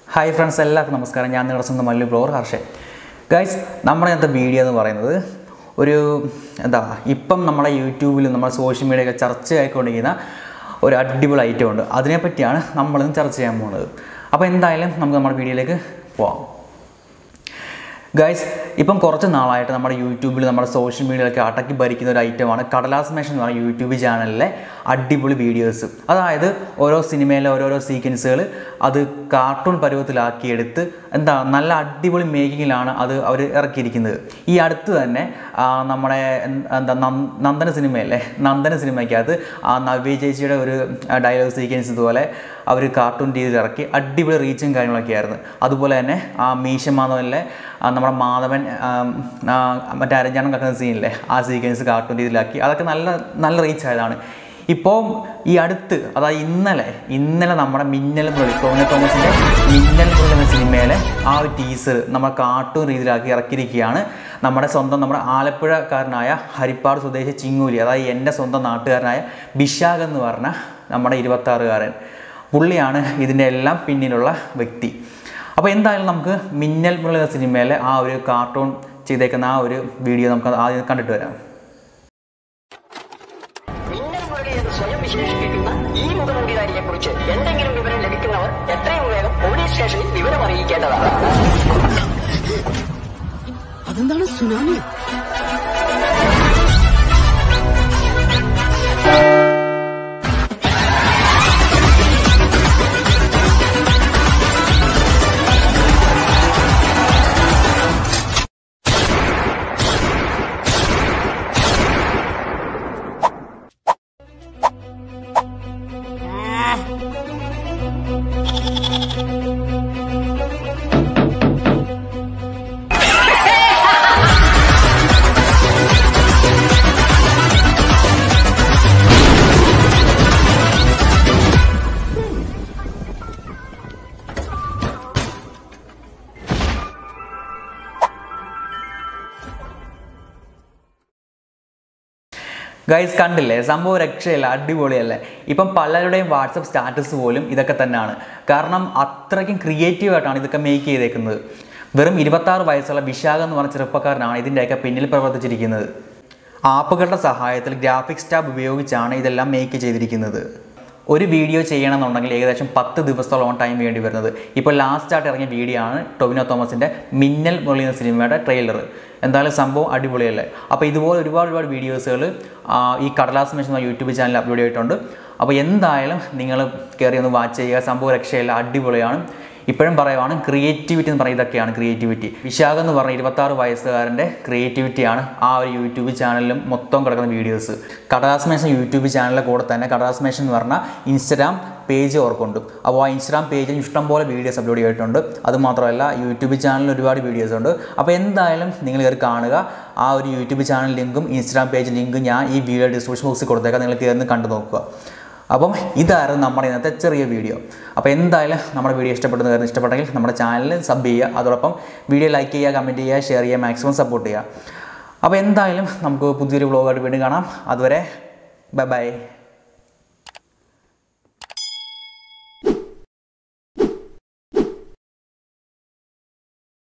hi friends എല്ലാവർക്കും നമസ്കാരം ഞാൻ നിങ്ങളുടെ സ്വന്തം മല്ലു ബ്ലോർ ഹർഷൻ ഗൈസ് നമ്മുടെ ഇന്നത്തെ വീഡിയോ എന്ന് പറയുന്നത് ഒരു എന്താ ഇപ്പം നമ്മുടെ യൂട്യൂബിലും നമ്മുടെ സോഷ്യൽ മീഡിയയൊക്കെ ചർച്ചയായിക്കൊണ്ടിരിക്കുന്ന ഒരു അടിപൊളി ഐറ്റം ഉണ്ട് അതിനെപ്പറ്റിയാണ് നമ്മളിന്ന് ചർച്ച ചെയ്യാൻ പോകുന്നത് അപ്പോൾ എന്തായാലും നമുക്ക് നമ്മുടെ വീഡിയോയിലേക്ക് പോവാം ഗൈസ് ഇപ്പം കുറച്ച് നാളായിട്ട് നമ്മുടെ യൂട്യൂബിൽ നമ്മുടെ സോഷ്യൽ മീഡിയയിലൊക്കെ അടക്കി ഭരിക്കുന്ന ഒരു ഐറ്റമാണ് കടലാസ് മേഷൻ എന്ന് പറയുന്ന യൂട്യൂബ് ചാനലിലെ അടിപൊളി വീഡിയോസ് അതായത് ഓരോ സിനിമയിലെ ഓരോരോ സീക്വൻസുകൾ അത് കാർട്ടൂൺ പരുവത്തിലാക്കിയെടുത്ത് എന്താ നല്ല അടിപൊളി മേക്കിങ്ങിലാണ് അത് അവർ ഇറക്കിയിരിക്കുന്നത് ഈ അടുത്ത് തന്നെ ആ, നമ്മുടെ എന്ത്- എന്താ നന്ദ- നന്ദന സിനിമയല്ലേ നന്ദന സിനിമയ്ക്കകത്ത് ആ നവ്യ ചേച്ചിയുടെ ഒരു ഡയലോഗ് സീക്വൻസ് ഇതുപോലെ അവർ കാർട്ടൂൺ രീതിയിൽ ഇറക്കി അടിപൊളി റീച്ചും കാര്യങ്ങളൊക്കെ ആയിരുന്നു അതുപോലെ തന്നെ ആ മീശ മാധവനിലെ ആ നമ്മുടെ മാധവൻ ആം, ആ, മറ്റേ അരഞ്ഞാണം കക്കുന്ന സീനില്ലേ ആ സീക്വൻസ് കാർട്ടൂൺ രീതിയിലാക്കി അതൊക്കെ നല്ല നല്ല റീച്ച് ആയതാണ് ഇപ്പോൾ ഈ അടുത്ത് അതായത് ഇന്നലെ ഇന്നലെ നമ്മുടെ മിന്നൽ മുരളി ടോമിനോ തോമസിൻ്റെ മിന്നൽ മുരളി എന്ന സിനിമയിലെ ആ ഒരു ടീസർ നമ്മൾ കാർട്ടൂൺ രീതിയിലാക്കി ഇറക്കിയിരിക്കുകയാണ് നമ്മുടെ സ്വന്തം നമ്മുടെ ആലപ്പുഴക്കാരനായ ഹരിപ്പാട് സ്വദേശി ചിങ്ങൂലി അതായത് എൻ്റെ സ്വന്തം നാട്ടുകാരനായ ബിഷാഗ് എന്ന് പറഞ്ഞ നമ്മുടെ ഇരുപത്താറുകാരൻ പുള്ളിയാണ് ഇതിൻ്റെ എല്ലാം പിന്നിലുള്ള വ്യക്തി അപ്പോൾ എന്തായാലും നമുക്ക് മിന്നൽ മുരളി എന്ന സിനിമയിലെ ആ ഒരു കാർട്ടൂൺ ചെയ്തേക്കുന്ന ആ ഒരു വീഡിയോ നമുക്ക് ആദ്യം കണ്ടിട്ട് വരാം മിന്നൽ മുരളി എന്ന് സ്വയം വിശേഷിപ്പിക്കുന്ന ഈ മുഖമുടികാരിയെ കുറിച്ച് എന്തെങ്കിലും വിവരം ലഭിക്കുന്നവർ എത്രയും വേഗം പോലീസ് സ്റ്റേഷനിൽ വിവരം അറിയിക്കേണ്ടതാണ് അതെന്താണ് സുനാമി ഗൈസ് കണ്ടില്ലേ സംഭവം രക്ഷയില്ല അടിപൊളിയല്ലേ ഇപ്പം പലരുടെയും വാട്സപ്പ് സ്റ്റാറ്റസ് പോലും ഇതൊക്കെ തന്നെയാണ് കാരണം അത്രയ്ക്കും ക്രിയേറ്റീവ് ആയിട്ടാണ് ഇതൊക്കെ മേക്ക് ചെയ്തേക്കുന്നത് വെറും ഇരുപത്താറ് വയസ്സുള്ള വിശാഖ് എന്ന് പറഞ്ഞ ചെറുപ്പക്കാരനാണ് ഇതിൻ്റെയൊക്കെ പിന്നിൽ പ്രവർത്തിച്ചിരിക്കുന്നത് ആപ്പുകളുടെ സഹായത്തിൽ ഗ്രാഫിക്സ് ടാബ് ഉപയോഗിച്ചാണ് ഇതെല്ലാം മേക്ക് ചെയ്തിരിക്കുന്നത് ഒരു വീഡിയോ ചെയ്യണമെന്നുണ്ടെങ്കിൽ ഏകദേശം പത്ത് ദിവസത്തോളം ടൈം വേണ്ടി വരുന്നത് ഇപ്പോൾ ലാസ്റ്റ് ആയിട്ട് ഇറങ്ങിയ വീഡിയോ ആണ് ടൊവിനോ തോമസിൻ്റെ മിന്നൽ മുരളി എന്ന സിനിമയുടെ ട്രെയിലർ എന്തായാലും സംഭവം അടിപൊളിയല്ലേ അപ്പോൾ ഇതുപോലെ ഒരുപാട് ഒരുപാട് വീഡിയോസുകൾ ഈ കടലാസ് മെഷൻ എന്ന യൂട്യൂബ് ചാനലിൽ അപ്ലോഡ് ചെയ്തിട്ടുണ്ട് അപ്പോൾ എന്തായാലും നിങ്ങൾ കയറി ഒന്ന് വാച്ച് ചെയ്യുക സംഭവം രക്ഷയില്ല അടിപൊളിയാണ് ഇപ്പോഴും പറയുവാണ് ക്രിയേറ്റിവിറ്റി എന്ന് പറയുന്നത് ഇതൊക്കെയാണ് ക്രിയേറ്റിവിറ്റി വിശാഖ് എന്ന് പറഞ്ഞ ഇരുപത്താറ് വയസ്സുകാരൻ്റെ ക്രിയേറ്റിവിറ്റിയാണ് ആ ഒരു യൂട്യൂബ് ചാനലിലും മൊത്തം കിടക്കുന്ന വീഡിയോസ് കടലാസ് മേഷൻ യൂട്യൂബ് ചാനലിലെ കൂടെ തന്നെ കടലാസ് മേഷൻ എന്ന് പറഞ്ഞ ഇൻസ്റ്റഗ്രാം പേജ് ഓർക്കുണ്ട് അപ്പോൾ ആ ഇൻസ്റ്റാഗ്രാം പേജിൽ ഇഷ്ടംപോലെ വീഡിയോസ് അപ്ലോഡ് ചെയ്തിട്ടുണ്ട് അതുമാത്രമല്ല യൂട്യൂബ് ചാനലിൽ ഒരുപാട് വീഡിയോസ് ഉണ്ട് അപ്പോൾ എന്തായാലും നിങ്ങൾ കയറി കാണുക ആ ഒരു യൂട്യൂബ് ചാനൽ ലിങ്കും ഇൻസ്റ്റാഗ്രാം പേജ് ലിങ്കും ഞാൻ ഈ വീഡിയോ ഡിസ്ക്രിപ്ഷൻ ബോക്സിൽ കൊടുത്തേക്കാം നിങ്ങൾ കയറി കണ്ടു നോക്കുക അപ്പം ഇതായിരുന്നു നമ്മുടെ ഇന്നത്തെ ചെറിയ വീഡിയോ അപ്പോൾ എന്തായാലും നമ്മുടെ വീഡിയോ ഇഷ്ടപ്പെടുന്ന കാര്യം ഇഷ്ടപ്പെട്ടെങ്കിൽ നമ്മുടെ ചാനൽ സബ് ചെയ്യുക അതോടൊപ്പം വീഡിയോ ലൈക്ക് ചെയ്യുക കമൻറ്റ് ചെയ്യുക ഷെയർ ചെയ്യുക മാക്സിമം സപ്പോർട്ട് ചെയ്യുക അപ്പോൾ എന്തായാലും നമുക്ക് പുതിയൊരു വ്ളോഗായിട്ട് വീണ്ടും കാണാം അതുവരെ ബൈ ബൈ